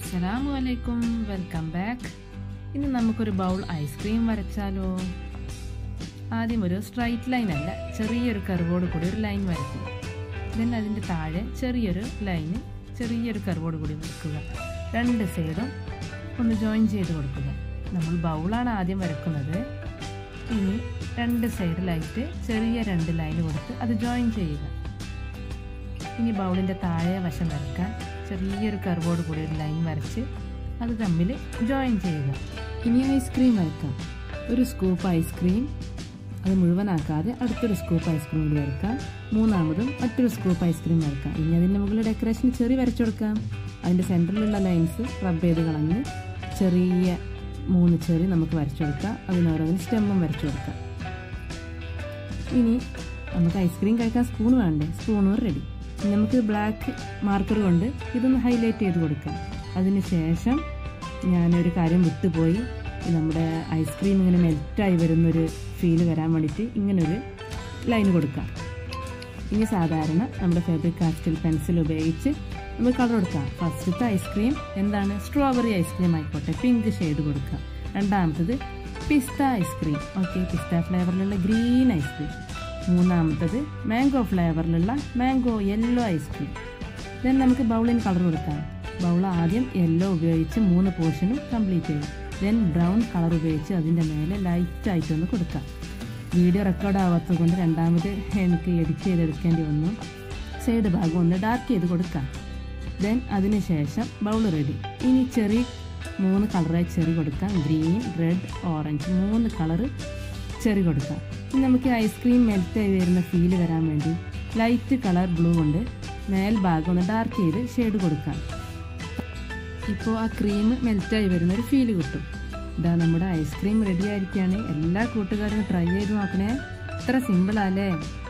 അസ്സലാമു അലൈക്കും welcome back ഇന്ന് നമുക്കൊരു ബൗൾ ഐസ്ക്രീം വരച്ചാലോ ആദ്യം ഒരു സ്ട്രൈറ്റ് ലൈൻ അല്ല ചെറിയൊരു കർവോട് കൂടി ഒരു ലൈൻ വരയ്ക്കും ദെൻ അതിൻ്റെ താഴെ ചെറിയൊരു ലൈന് ചെറിയൊരു കർവോട് കൂടി വരയ്ക്കുക രണ്ട് സൈഡും ഒന്ന് ജോയിൻ ചെയ്ത് കൊടുക്കുക നമ്മൾ ബൗളാണ് ആദ്യം വരക്കുന്നത് ഇനി രണ്ട് സൈഡിലായിട്ട് ചെറിയ രണ്ട് ലൈൻ കൊടുത്ത് അത് ജോയിൻ ചെയ്യുക ഇനി ബൗളിൻ്റെ താഴെ വശം വരയ്ക്കാൻ ചെറിയൊരു കർവോട് കൂടി ഒരു ലൈൻ വരച്ച് അത് തമ്മിൽ ജോയിൻ ചെയ്യുക ഇനി ഐസ്ക്രീം വരയ്ക്കാം ഒരു സ്കൂപ്പ് ഐസ്ക്രീം അത് മുഴുവനാക്കാതെ അടുത്തൊരു സ്കൂപ്പ് ഐസ്ക്രീം കൂടി വരയ്ക്കാം മൂന്നാമതും മറ്റൊരു സ്കൂപ്പ് ഐസ്ക്രീം വരയ്ക്കാം ഇനി അതിൻ്റെ മുകളിൽ ഡെക്കറേഷൻ ചെറി വരച്ചു കൊടുക്കാം അതിൻ്റെ സെൻറ്ററിലുള്ള ലൈൻസ് റബ്ബ് ചെയ്ത് കളഞ്ഞ് ചെറിയ മൂന്ന് ചെറി നമുക്ക് വരച്ചു കൊടുക്കാം അതിനോരോന്നിന് സ്റ്റെമ്മും വരച്ചു കൊടുക്കാം ഇനി നമുക്ക് ഐസ്ക്രീം കഴിക്കാൻ സ്പൂൺ വേണ്ടേ സ്പൂണും റെഡി നമുക്ക് ബ്ലാക്ക് മാർക്കർ കൊണ്ട് ഇതൊന്ന് ഹൈലൈറ്റ് ചെയ്ത് കൊടുക്കാം അതിന് ശേഷം ഞാനൊരു കാര്യം വിട്ടുപോയി നമ്മുടെ ഐസ്ക്രീം ഇങ്ങനെ മെൽറ്റായി വരുന്നൊരു ഫീൽ വരാൻ വേണ്ടിയിട്ട് ഇങ്ങനൊരു ലൈൻ കൊടുക്കാം ഇനി സാധാരണ നമ്മുടെ ഫാബ്രിക് കാസ്റ്റൽ പെൻസിൽ ഉപയോഗിച്ച് നമ്മൾ കളർ കൊടുക്കാം ഫസ്റ്റത്തെ ഐസ്ക്രീം എന്താണ് സ്ട്രോബെറി ഐസ്ക്രീം ആയിക്കോട്ടെ പിങ്ക് ഷെയ്ഡ് കൊടുക്കാം രണ്ടാമത്തത് പിസ്ത ഐസ്ക്രീം ഓക്കെ പിസ്ത ഫ്ലേവറിലുള്ള ഗ്രീൻ ഐസ്ക്രീം മൂന്നാമത്തത് മാംഗോ ഫ്ലേവറിലുള്ള മാംഗോ യെല്ലോ ഐസ്ക്രീം ദെൻ നമുക്ക് ബൗളിന് കളർ കൊടുക്കാം ബൗൾ ആദ്യം യെല്ലോ ഉപയോഗിച്ച് മൂന്ന് പോർഷനും കംപ്ലീറ്റ് ചെയ്യും ദെൻ ബ്രൗൺ കളർ ഉപയോഗിച്ച് അതിൻ്റെ മേലെ ലൈറ്റായിട്ടൊന്ന് കൊടുക്കാം വീഡിയോ റെക്കോർഡ് ആവാത്തത് കൊണ്ട് രണ്ടാമത് എനിക്ക് എഡിറ്റ് ചെയ്തെടുക്കേണ്ടി വന്നു സൈഡ് ഭാഗം ഒന്ന് ഡാർക്ക് ചെയ്ത് കൊടുക്കാം ദെൻ അതിന് ശേഷം ബൗൾ റെഡി ഇനി ചെറി മൂന്ന് കളറായി ചെറി കൊടുക്കാം ഗ്രീൻ റെഡ് ഓറഞ്ച് മൂന്ന് കളറ് ചെറി കൊടുക്കാം ഇനി നമുക്ക് ഐസ്ക്രീം മെൽറ്റായി വരുന്ന ഫീല് വരാൻ വേണ്ടി ലൈറ്റ് കളർ ബ്ലൂ കൊണ്ട് മേൽഭാഗം ഒന്ന് ഡാർക്ക് ചെയ്ത് ഷെയ്ഡ് കൊടുക്കാം ഇപ്പോൾ ആ ക്രീം മെൽറ്റായി വരുന്ന ഒരു ഫീല് കിട്ടും ഇതാ നമ്മുടെ ഐസ്ക്രീം റെഡി ആയിരിക്കുകയാണ് എല്ലാ കൂട്ടുകാരും ട്രൈ ചെയ്ത് നോക്കണേ ഇത്ര സിമ്പിളല്ലേ